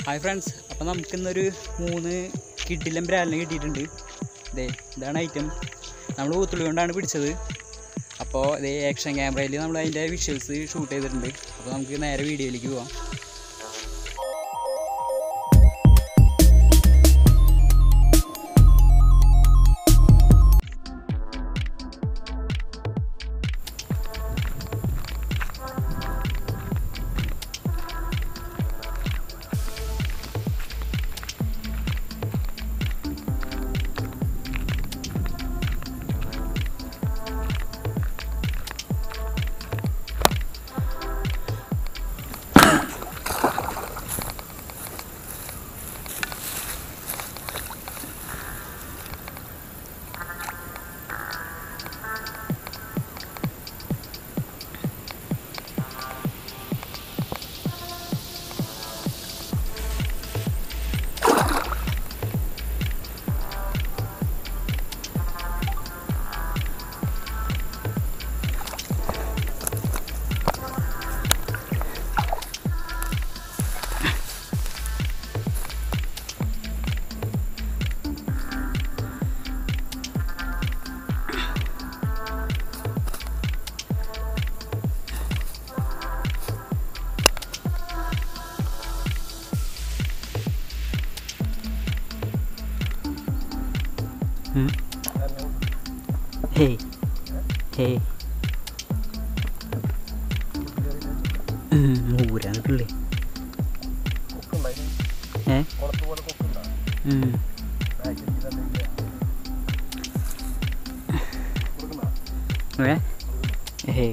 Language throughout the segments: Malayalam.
ഹായ് ഫ്രണ്ട്സ് അപ്പോൾ നമുക്കിന്നൊരു മൂന്ന് കിഡിലം ബ്രാലിനെ കിട്ടിയിട്ടുണ്ട് ഇതേ ഇതാണ് ഐറ്റം നമ്മൾ ഊത്തുള്ളി കൊണ്ടാണ് പിടിച്ചത് അപ്പോൾ ഇതേ ആക്ഷൻ ക്യാമറയിൽ നമ്മൾ അതിൻ്റെ വിഷ്വൽസ് ഷൂട്ട് ചെയ്തിട്ടുണ്ട് അപ്പോൾ നമുക്ക് നേരെ വീഡിയോയിലേക്ക് പോവാം ഹേ ഹേ ഊരാനല്ലേ ഏ ഉം. ഏ ഹേ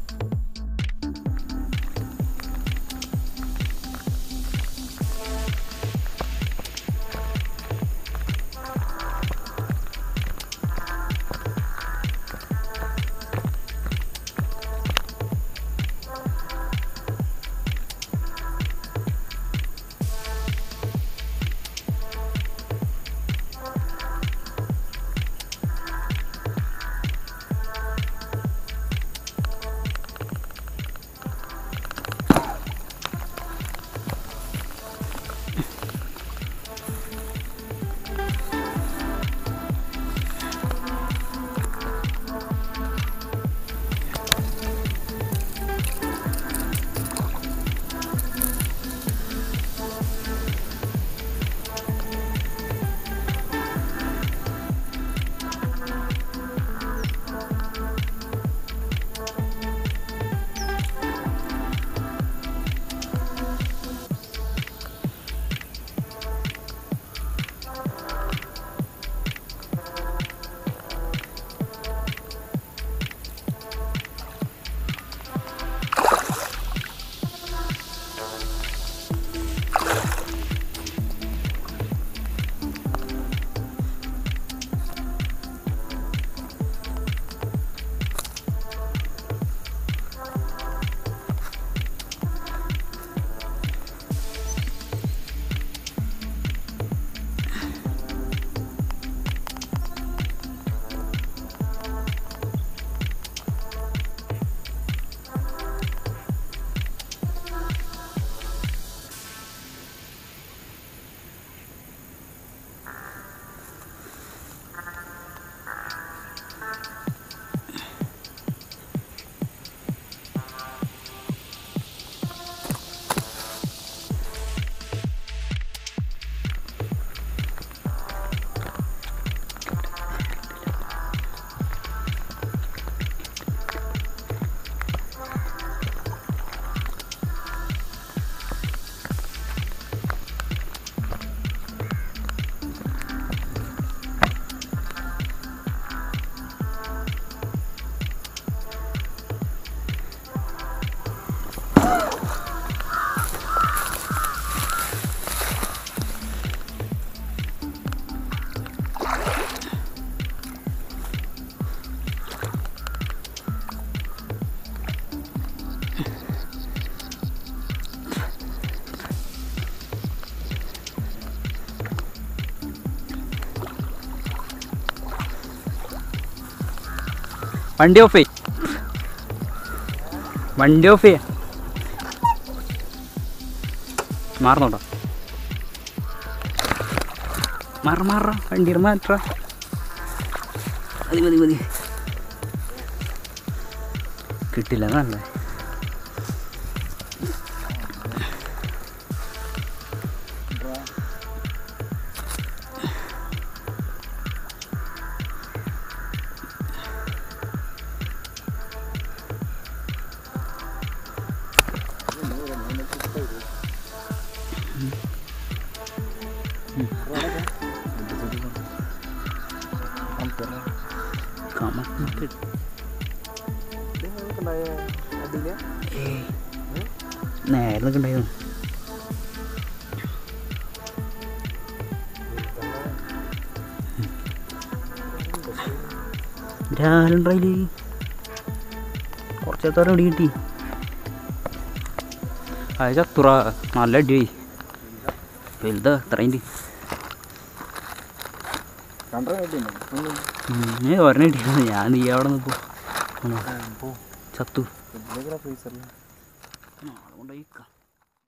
വണ്ടി ഓഫ് ചെയ് വണ്ടി ഓഫ് ചെയ്യ മാറുന്നുണ്ടോ മാറ മാറ വണ്ടിയുടെ മാറ്റ മതി മതി മതി കിട്ടില്ല നല്ല കമക്ക് ഏയ് നേരെ നിൽക്കണ്ടായിരുന്നു രാവിലെ ഉണ്ടായില്ലേ കുറച്ചേത്തോടെ അടി കിട്ടി അത് ചത്തുറ നല്ല അടിയായി വലുതാ ഇത്രയും ഏ ഒരെണ്ണം കിട്ടി ഞാൻ നീ അവിടെ നിൽക്കും ചത്തു നാളെ കൊണ്ടുപോയി